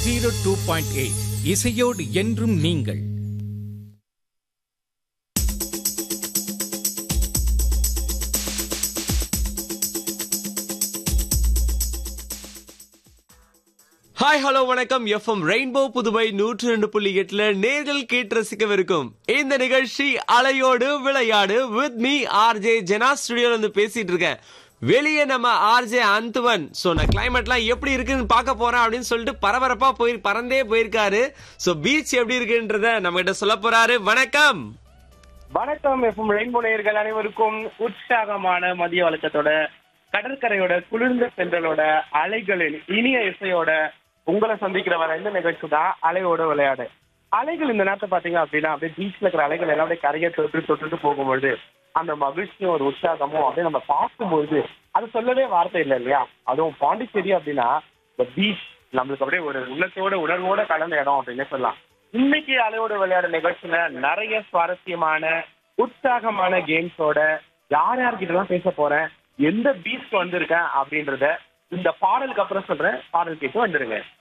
zero two point eight இசையோடு என்றும் நீங்கள் ஹாய் ஹலோ வணக்கம் எஃப்எம் ரெயின்போ புதுவை நூற்று ரெண்டு புள்ளி எட்டுல நேர்கள் கேட்டு ரசிக்கவிருக்கும் இந்த நிகழ்ச்சி அலையோடு விளையாடு வித் மீ ஆர்ஜே ஜெனா ஸ்டுடியோல இருந்து பேசிட்டு இருக்கேன் வெளியே நம்ம ஆர்ஜே அந்துவன் சோ நான் கிளைமேட்லாம் எப்படி இருக்குன்னு பார்க்க போறேன் அப்படின்னு சொல்லிட்டு பரபரப்பா போய் பறந்தே போயிருக்காரு சோ பீச் எப்படி இருக்குன்றத நம்ம கிட்ட சொல்ல போறாரு வணக்கம் வணக்கம் எஃப்எம் ரெயின்போ நேயர்கள் அனைவருக்கும் உற்சாகமான மதிய வழக்கத்தோட கடற்கரையோட குளிர்ந்த சென்றலோட அலைகளின் இனிய இசையோட உங்களை சந்திக்கிற வர இந்த நிகழ்ச்சி தான் அலையோட விளையாடு அலைகள் இந்த நேரத்தை பாத்தீங்க அப்படின்னா அப்படியே பீச்ல இருக்கிற அலைகள் எல்லாம் அப்படியே கரையை தொட்டு தொட்டுட்டு போகும்பொழுது அந்த மகிழ்ச்சியும் ஒரு உற்சாகமும் அப்படியே நம்ம பார்க்கும்பொழுது அது சொல்லவே வார்த்தை இல்லை இல்லையா அதுவும் பாண்டிச்சேரி அப்படின்னா இந்த பீச் நம்மளுக்கு அப்படியே ஒரு உள்ளத்தோட உணர்வோட கலந்த இடம் அப்படின்னு சொல்லலாம் இன்னைக்கு அலையோட விளையாட நிகழ்ச்சியில நிறைய சுவாரஸ்யமான உற்சாகமான கேம்ஸோட யார் யார்கிட்ட எல்லாம் பேச போறேன் எந்த பீச் வந்திருக்கேன் அப்படின்றத இந்த பாடலுக்கு அப்புறம் சொல்றேன் பாடல் கேட்டு வந்துருங்க